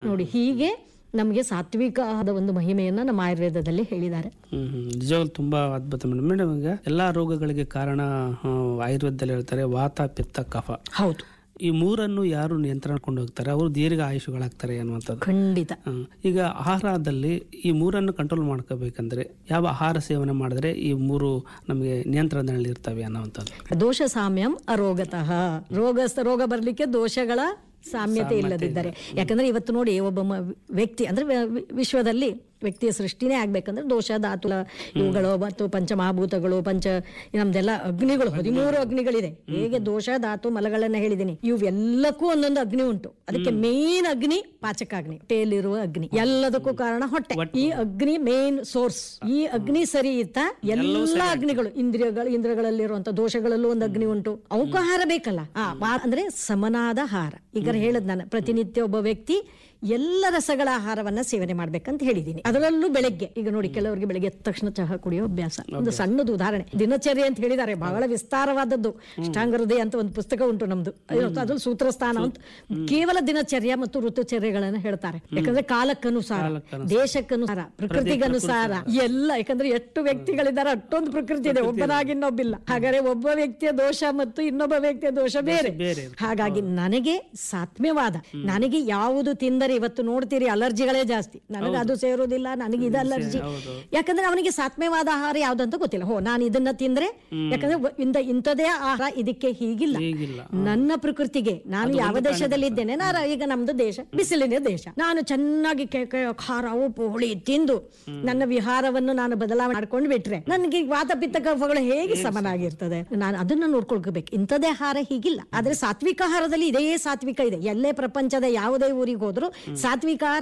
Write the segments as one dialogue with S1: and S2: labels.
S1: ನೋಡಿ ಹೀಗೆ ನಮಗೆ ಸಾತ್ವಿಕ ಆದ ಒಂದು ಮಹಿಮೆಯನ್ನ ನಮ್ಮ ಆಯುರ್ವೇದದಲ್ಲಿ ಹೇಳಿದ್ದಾರೆ
S2: ಹ್ಮ್ ಹ್ಮ್ ನಿಜವಾಗ್ಲೂ ತುಂಬಾ ಅದ್ಭುತ ಮೇಡಮ್ ಮೇಡಮ್ ಈಗ ಎಲ್ಲಾ ರೋಗಗಳಿಗೆ ಕಾರಣ ಆ, ಆಯುರ್ವೇದದಲ್ಲಿ ಹೇಳ್ತಾರೆ ವಾತ ಪಿತ್ತ ಕಫ
S1: ಹೌದು
S2: ಈ ಮೂರನ್ನು ಯಾರು ನಿಯಂತ್ರಣಕೊಂಡು ಹೋಗ್ತಾರೆ ಅವರು ದೀರ್ಘ ಆಯುಷುಗಳಾಗ್ತಾರೆ ಅನ್ನುವಂಥದ್ದು
S1: ಖಂಡಿತ
S2: ಹ್ಮ್. ಈಗ ಆಹಾರದಲ್ಲಿ ಈ ಮೂರನ್ನು ಕಂಟ್ರೋಲ್ ಮಾಡ್ಕೋಬೇಕಂದ್ರೆ ಯಾವ ಆಹಾರ ಸೇವನೆ ಮಾಡಿದ್ರೆ ಈ ಮೂರು ನಮಗೆ ನಿಯಂತ್ರಣದಲ್ಲಿ ಇರ್ತವೆ ಅನ್ನುವಂಥದ್ದು
S1: ದೋಷ ಸಾಮ್ಯಂ ಅರೋಗತಃ ರೋಗ ರೋಗ ಬರಲಿಕ್ಕೆ ದೋಷಗಳ ಸಾಮ್ಯತೆ ಇಲ್ಲದಿದ್ದರೆ ಯಾಕಂದ್ರೆ ಇವತ್ತು ನೋಡಿ ಒಬ್ಬ ಮ- ವ್ಯಕ್ತಿ ಅಂದ್ರೆ ವ- ವಿ- ವಿಶ್ವದಲ್ಲಿ ವ್ಯಕ್ತಿಯ ಸೃಷ್ಟಿನೇ ಆಗ್ಬೇಕಂದ್ರೆ ದೋಷ ಧಾತು ಇವುಗಳು ಮತ್ತು ಪಂಚಮಹಾಭೂತಗಳು ಪಂಚ ನಮ್ದೆಲ್ಲ ಅಗ್ನಿಗಳು ಹದಿಮೂರು ಅಗ್ನಿಗಳಿದೆ ಹೇಗೆ ದೋಷ ಧಾತು ಮಲಗಳನ್ನ ಹೇಳಿದ್ದೀನಿ ಇವೆಲ್ಲಕ್ಕೂ ಒಂದೊಂದು ಅಗ್ನಿ ಉಂಟು ಅದಕ್ಕೆ ಮೇನ್ ಅಗ್ನಿ ಪಾಚಕಾಗ್ನಿ ಹೊಟ್ಟೆಯಲ್ಲಿರುವ ಅಗ್ನಿ ಎಲ್ಲದಕ್ಕೂ ಕಾರಣ ಹೊಟ್ಟೆ ಈ ಅಗ್ನಿ ಮೇನ್ ಸೋರ್ಸ್ ಈ ಅಗ್ನಿ ಸರಿ ಇತ್ತ ಎಲ್ಲ ಅಗ್ನಿಗಳು ಇಂದ್ರಿಯಗಳು ಇಂದ್ರಿಯಗಳಲ್ಲಿರುವಂತ ದೋಷಗಳಲ್ಲೂ ಒಂದು ಅಗ್ನಿ ಉಂಟು ಅವಕ್ಕೂ ಆಹಾರ ಬೇಕಲ್ಲ ಆ, ಬಾ- ಅಂದ್ರೆ ಸಮನಾದ ಆಹಾರ ಈಗ ಹೇಳದ್ ನಾನು ಪ್ರತಿನಿತ್ಯ ಒಬ್ಬ ವ್ಯಕ್ತಿ ಎಲ್ಲ ರಸಗಳ ಆಹಾರವನ್ನ ಸೇವನೆ ಮಾಡ್ಬೇಕಂತ ಹೇಳಿದೀನಿ ಅದರಲ್ಲೂ ಬೆಳಗ್ಗೆ ಈಗ ನೋಡಿ ಕೆಲವರಿಗೆ ಬೆಳಗ್ಗೆ ಎದ್ದ ತಕ್ಷಣ ಚಹಾ ಕುಡಿಯೋ ಅಭ್ಯಾಸ ಒಂದು ಸಣ್ಣದು ಉದಾಹರಣೆ ದಿನಚರ್ಯ ಅಂತ ಹೇಳಿದ್ದಾರೆ ಬಹಳ ವಿಸ್ತಾರವಾದದ್ದು ಅಷ್ಟಾಂಗ ಹೃದಯ ಅಂತ ಒಂದು ಪುಸ್ತಕ ಉಂಟು ನಮ್ದು ಅದು ಸೂತ್ರಸ್ಥಾನ ಅಂತ ಕೇವಲ ದಿನಚರ್ಯ ಮತ್ತು ಋತುಚರ್ಯಗಳನ್ನ ಹೇಳ್ತಾರೆ ಯಾಕಂದ್ರೆ ಕಾಲಕ್ಕನುಸಾರ ದೇಶಕ್ಕನುಸಾರ ಪ್ರಕೃತಿಗನುಸಾರ ಎಲ್ಲ ಯಾಕಂದ್ರೆ ಎಷ್ಟು ವ್ಯಕ್ತಿಗಳಿದ್ದಾರೆ ಅಷ್ಟೊಂದು ಪ್ರಕೃತಿ ಇದೆ ಒಬ್ಬನಾಗಿ ಇನ್ನೊಬ್ಬಿಲ್ಲ ಹಾಗಾದ್ರೆ ಒಬ್ಬ ವ್ಯಕ್ತಿಯ ದೋಷ ಮತ್ತು ಇನ್ನೊಬ್ಬ ವ್ಯಕ್ತಿಯ ದೋಷ ಬೇರೆ
S2: ಬೇರೆ
S1: ಹಾಗಾಗಿ ನನಗೆ ಸಾತ್ಮ್ಯವಾದ ನನಗೆ ಯಾವುದು ತಿಂದರೆ ಇವತ್ತು ನೋಡ್ತೀರಿ ಅಲರ್ಜಿಗಳೇ ಜಾಸ್ತಿ ನನಗೆ ಅದು ಸೇರೋದಿಲ್ಲ ನನಗೆ ಇದು ಅಲರ್ಜಿ ಯಾಕಂದ್ರೆ ಅವನಿಗೆ ಸಾತ್ಮ್ಯವಾದ ಆಹಾರ ಯಾವ್ದಂತ ಗೊತ್ತಿಲ್ಲ ಹೋ ನಾನು ಇದನ್ನ ತಿಂದ್ರೆ ಯಾಕಂದ್ರೆ ಒ- ಇಂದ ಇಂಥದೇ ಆಹಾರ ಇದಕ್ಕೆ ಹೀಗಿಲ್ಲ
S2: ಹೀಗಿಲ್ಲ
S1: ನನ್ನ ಪ್ರಕೃತಿಗೆ ನಾನು ಯಾವ ದೇಶದಲ್ಲಿ ಇದ್ದೇನೆ ನಾನು ಈಗ ನಮ್ದು ದೇಶ ಬಿಸಿಲಿನ ದೇಶ ನಾನು ಚೆನ್ನಾಗಿ ಕೆ- ಕೆ- ಖಾರ ಉಪ್ಪು ಹುಳಿ ತಿಂದು ನನ್ನ ವಿಹಾರವನ್ನು ನಾನು ಬದಲಾವಣೆ ಮಾಡ್ಕೊಂಡು ಬಿಟ್ರೆ ನನಗೆ ವಾತ ಪಿತ್ತ ಕಫಗಳು ಹೇಗೆ ಸಮನಾಗಿರ್ತದೆ ನಾನು ಅದನ್ನ ನೋಡ್ಕೊಳ್ಬೇಕು ಇಂಥದೇ ಆಹಾರ ಹೀಗಿಲ್ಲ ಆದ್ರೆ ಸಾತ್ವಿಕ ಆಹಾರದಲ್ಲಿ ಇದೇ ಸಾತ್ವಿಕ ಇದೆ ಎಲ್ಲೇ ಪ್ರಪಂಚದ ಯಾವುದೇ ಊರಿಗೆ ಹೋದ್ರು ಸಾತ್ವಿಕ ಆಹಾರ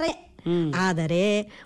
S1: ಆದರೆ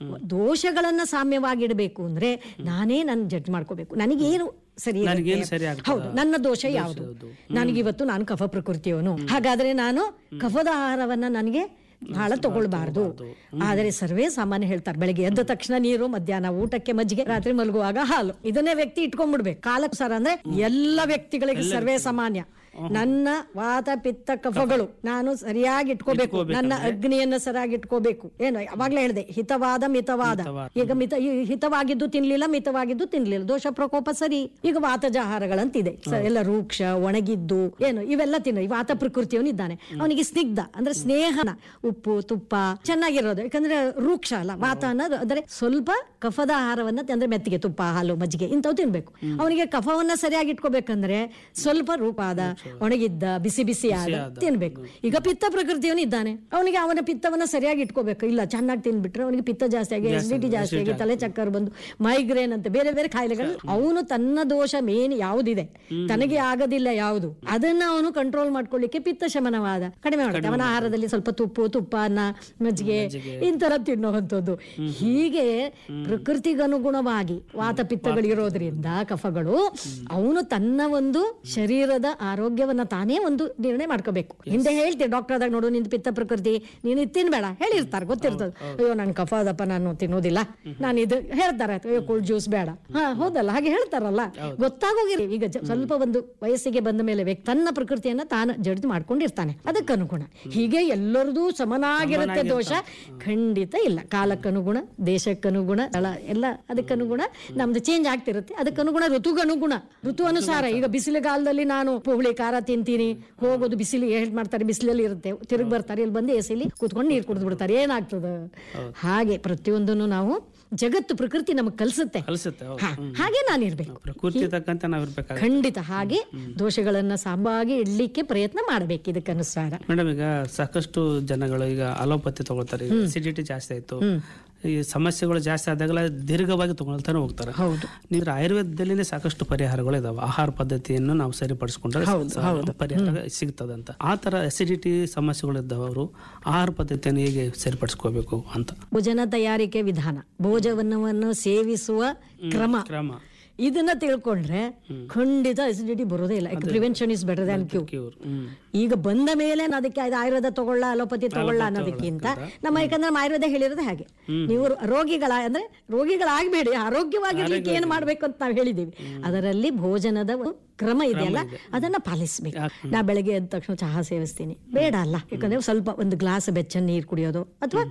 S1: ದೋಷಗಳನ್ನ ಸಾಮ್ಯವಾಗಿಡಬೇಕು ಅಂದ್ರೆ ನಾನೇ ನನ್ನ ಜಡ್ಜ್ ಮಾಡ್ಕೋಬೇಕು ನನಗೇನು ಸರಿ ಇರುತ್ತೆ?
S2: ನನಗೇನು ಸರಿ ಆಗ್ತದೆ?
S1: ಹೌದು ನನ್ನ ದೋಷ ಯಾವುದು ನನಗಿವತ್ತು ನಾನು ಕಫ ಪ್ರಕೃತಿಯವನು ಹಾಗಾದ್ರೆ ನಾನು ಕಫದ ಆಹಾರವನ್ನ ನನಗೆ ಬಹಳ ತಗೊಳ್ಬಾರ್ದು ಆದರೆ ಸರ್ವೇ ಸಾಮಾನ್ಯ ಹೇಳ್ತಾರೆ ಬೆಳಗ್ಗೆ ಎದ್ದ ತಕ್ಷಣ ನೀರು ಮಧ್ಯಾಹ್ನ ಊಟಕ್ಕೆ ಮಜ್ಜಿಗೆ ರಾತ್ರಿ ಮಲಗುವಾಗ ಹಾಲು ಇದನ್ನೇ ವ್ಯಕ್ತಿ ಇಟ್ಕೊಂಡ್ಬಿಡ್ಬೇಕು ಕಾಲಕ್ಕೆ ಸರ್ ಅಂದ್ರೆ ಎಲ್ಲ ವ್ಯಕ್ತಿಗಳಿಗೆ ಸರ್ವೇ ಸಾಮಾನ್ಯ ನನ್ನ ವಾತ ಪಿತ್ತ ಕಫಗಳು ನಾನು ಸರಿಯಾಗಿ ಇಟ್ಕೋಬೇಕು ನನ್ನ ಅಗ್ನಿಯನ್ನ ಸರಿಯಾಗಿ ಇಟ್ಕೋಬೇಕು ಏನು ಅವಾಗ್ಲೇ ಹೇಳಿದೆ ಹಿತವಾದ ಮಿತವಾದ ಈಗ ಮಿತ ಈ ಹಿತವಾಗಿದ್ದು ತಿನ್ಲಿಲ್ಲ ಮಿತವಾಗಿದ್ದು ತಿನ್ಲಿಲ್ಲ ದೋಷ ಪ್ರಕೋಪ ಸರಿ ಈಗ ವಾತಜ ಆಹಾರಗಳಂತಿದೆ ಸ- ಎಲ್ಲ ರೂಕ್ಷ ಒಣಗಿದ್ದು ಏನು ಇವೆಲ್ಲ ತಿನ್ನ ಈ ವಾತ ಪ್ರಕೃತಿಯವನಿದ್ದಾನೆ ಅವನಿಗೆ ಸ್ನಿಗ್ಧ ಅಂದ್ರೆ ಸ್ನೇಹನ ಉಪ್ಪು ತುಪ್ಪ ಚೆನ್ನಾಗಿರೋದು ಯಾಕಂದ್ರೆ ರೂಕ್ಷ ಅಲ್ಲ ವಾತ ಅನ್ನೋದು ಅಂದ್ರೆ ಸ್ವಲ್ಪ ಕಫದ ಆಹಾರವನ್ನ ತಿ- ಅಂದ್ರೆ ಮೆತ್ತಿಗೆ ತುಪ್ಪ ಹಾಲು ಮಜ್ಜಿಗೆ ಇಂಥವು ತಿನ್ಬೇಕು ಅವನಿಗೆ ಕಫವನ್ನ ಸರಿಯಾಗಿ ಇಟ್ಕೋಬೇಕಂದ್ರೆ ಸ್ವಲ್ಪ ರೂಪಾದ ಒಣಗಿದ್ದ ಬಿಸಿ ಬಿಸಿ ಆದ ತಿನ್ಬೇಕು ಈಗ ಪಿತ್ತ ಪ್ರಕೃತಿಯವನು ಇದ್ದಾನೆ ಅವನಿಗೆ ಅವನ ಪಿತ್ತವನ್ನ ಸರಿಯಾಗಿ ಇಟ್ಕೋಬೇಕು ಇಲ್ಲ ಚೆನ್ನಾಗಿ ತಿನ್ಬಿಟ್ರೆ ಅವನಿಗೆ ಪಿತ್ತ ಜಾಸ್ತಿ ಆಗಿ ಅಸಿಡಿಟಿ ಜಾಸ್ತಿ ಆಗಿ ತಲೆ ಚಕ್ಕರ್ ಬಂದು ಮೈಗ್ರೇನ್ ಅಂತ ಬೇರೆ ಬೇರೆ ಕಾಯಿಲೆಗಳು ಅವನು ತನ್ನ ದೋಷ ಮೇನ್ ಯಾವುದಿದೆ ತನಗೆ ಆಗದಿಲ್ಲ ಯಾವುದು ಅದನ್ನ ಅವನು ಕಂಟ್ರೋಲ್ ಮಾಡ್ಕೊಳ್ಳಿಕ್ಕೆ ಪಿತ್ತ ಶಮನವಾದ ಕಡಿಮೆ ಮಾಡುತ್ತೆ ಅವನ ಆಹಾರದಲ್ಲಿ ಸ್ವಲ್ಪ ತುಪ್ಪು ತುಪ್ಪ ಅನ್ನ ಮಜ್ಜಿಗೆ ಇಂತರ ತಿನ್ನುವಂಥದ್ದು ಹೀಗೆ ಪ್ರಕೃತಿಗನುಗುಣವಾಗಿ ವಾತ ಪಿತ್ತಗಳಿರೋದ್ರಿಂದ ಕಫಗಳು ಅವನು ತನ್ನ ಒಂದು ಶರೀರದ ಆರೋಗ್ಯವನ್ನ ತಾನೇ ಒಂದು ನಿರ್ಣಯ ಮಾಡ್ಕೋಬೇಕು ಹಿಂದೆ ಹೇಳ್ತೀವಿ ಡಾಕ್ಟರ್ ಆದಾಗ ನೋಡು ನಿಂದು ಪಿತ್ತ ಪ್ರಕೃತಿ ನೀನು ಇದು ತಿನ್ಬೇಡ ಹೇಳಿರ್ತಾರೆ ಗೊತ್ತಿರ್ತದೆ ಅಯ್ಯೋ ನನ್ ಕಫ ಅದಪ್ಪ ನಾನು ತಿನ್ನೋದಿಲ್ಲ ನಾನು ಇದು ಹೇಳ್ತಾರೆ ಅಯ್ಯೋ ಕೂಲ್ ಜ್ಯೂಸ್ ಬೇಡ ಹಾ ಹೌದಲ್ಲ ಹಾಗೆ ಹೇಳ್ತಾರಲ್ಲ ಗೊತ್ತಾಗೋಗಿರಿ ಈಗ ಜ- ಸ್ವಲ್ಪ ಒಂದು ವಯಸ್ಸಿಗೆ ಬಂದ ಮೇಲೆ ವ್ಯಕ್ತಿ ತನ್ನ ಪ್ರಕೃತಿಯನ್ನ ತಾನು ಜಡ್ದು ಮಾಡ್ಕೊಂಡಿರ್ತಾನೆ ಅದಕ್ಕನುಗುಣ ಹೀಗೆ ಎಲ್ಲರದು ಸಮನಾಗಿರುತ್ತೆ ದೋಷ ಖಂಡಿತ ಇಲ್ಲ ಕಾಲಕ್ಕನುಗುಣ ದೇಶಕ್ಕನುಗುಣ ಸ್ಥಳ ಎಲ್ಲ ಅದಕ್ಕನುಗುಣ ನಮ್ದು ಚೇಂಜ್ ಆಗ್ತಿರುತ್ತೆ ಅದಕ್ಕನುಗುಣ ಋತುಗನುಗುಣ ಋತು ಅನುಸಾರ ಈಗ ಬಿಸಿಲುಗಾಲದಲ್ಲಿ ನಾನು ಹುಳಿ ಖಾರ ತಿಂತೀನಿ ಹೋಗೋದು ಬಿಸಿಲು ಹೇಳ್ ಮಾಡ್ತಾರೆ ಬಿಸಿಲಲ್ಲಿ ಇರುತ್ತೆ ತಿರುಗಿ ಬರ್ತಾರೆ ಇಲ್ಲಿ ಬಂದು ಎಸಿಲಿ ಕೂತ್ಕೊಂಡು ನೀರು ಕುಡಿದು ಬಿಡ್ತಾರೆ ಏನಾಗ್ತದೆ ಹಾಗೆ ಪ್ರತಿಯೊಂದನ್ನು ನಾವು ಜಗತ್ತು ಪ್ರಕೃತಿ ನಮಗೆ ಕಲಿಸುತ್ತೆ
S2: ಕಲಿಸುತ್ತೆ ಹೌದು.
S1: ಹಾ, ಹಾಗೆ ನಾನು ಇರ್ಬೇಕು
S2: ಪ್ರಕೃತಿ ತಕ್ಕಂತೆ ನಾವು ಇರ್ಬೇಕಾಗುತ್ತೆ
S1: ಖಂಡಿತ ಹಾಗೆ ದೋಷಗಳನ್ನ ಸಾಂಬಾಗಿ ಇಡ್ಲಿಕ್ಕೆ ಪ್ರಯತ್ನ ಮಾಡ್ಬೇಕು ಇದಕ್ಕನುಸಾರ
S2: ಮೇಡಮ್ ಈಗ ಸಾಕಷ್ಟು ಜನಗಳು ಈಗ ಅಲೋಪತಿ ತಗೊಳ್ತಾರೆ ಅಸಿಡಿಟಿ ಜಾಸ್ತಿ ಆಯ್ತು ಈ ಸಮಸ್ಯೆಗಳು ಜಾಸ್ತಿ ಆದಾಗಲ ದೀರ್ಘವಾಗಿ ತಗೊಳ್ತಾನೆ ಹೋಗ್ತಾರೆ
S1: ಹೌದು
S2: ನೀರು ಆಯುರ್ವೇದದಲ್ಲಿನೇ ಸಾಕಷ್ಟು ಪರಿಹಾರಗಳು ಇದಾವೆ ಆಹಾರ ಪದ್ಧತಿಯನ್ನು ನಾವು ಸರಿಪಡಿಸ್ಕೊಂಡ್ರೆ ಸ- ಪರಿಹಾರ ಸಿಗ್ತದಂತ ಆ ತರ ಅಸಿಡಿಟಿ ಸಮಸ್ಯೆಗಳು ಇದ್ದವರು ಆಹಾರ ಪದ್ಧತಿಯನ್ನು ಹೇಗೆ ಸರಿಪಡಿಸ್ಕೋಬೇಕು ಅಂತ
S1: ಭೋಜನ ತಯಾರಿಕೆ ವಿಧಾನ ಭೋಜನವನ್ನು ಸೇವಿಸುವ ಕ್ರಮ
S2: ಕ್ರಮ
S1: ಇದನ್ನ ತಿಳ್ಕೊಂಡ್ರೆ ಖಂಡಿತ ಅಸಿಡಿಟಿ ಬರೋದೇ ಇಲ್ಲ prevention is better than cu
S2: cure hmm
S1: ಈಗ ಬಂದ ಮೇಲೆ ನಾನು ಅದಕ್ಕೆ ಅದು ಆಯುರ್ವೇದ ತಗೊಳ್ಳ ಅಲೋಪತಿ ತಗೊಳ್ಳ ಅನ್ನೋದಕ್ಕಿಂತ ನಮ್ಮ ಯಾಕಂದ್ರೆ ನಮ್ಮ ಆಯುರ್ವೇದ ಹೇಳಿರೋದೇ ಹಾಗೆ ನೀವು ರೋಗಿಗಳ ಅಂದ್ರೆ ರೋಗಿಗಳಾಗಬೇಡಿ ಆರೋಗ್ಯವಾಗಿರ್ಲಿಕ್ಕೆ ಏನು ಮಾಡ್ಬೇಕು ಅಂತ ನಾವು ಹೇಳಿದೀವಿ ಅದರಲ್ಲಿ ಭೋಜನದ ಒಂದು ಕ್ರಮ ಇದೆಯಲ್ಲ ಅದನ್ನ ಪಾಲಿಸ್ಬೇಕು ನಾ ಬೆಳಗ್ಗೆ ಎದ್ದ ತಕ್ಷಣ ಚಹಾ ಸೇವಿಸ್ತೀನಿ ಬೇಡ ಅಲ್ಲ ಯಾಕಂದ್ರೆ ಸ್ವಲ್ಪ ಒಂದು ಗ್ಲಾಸ್ ಬೆಚ್ಚ ನೀರು ಕುಡಿಯೋದು ಅಥವಾ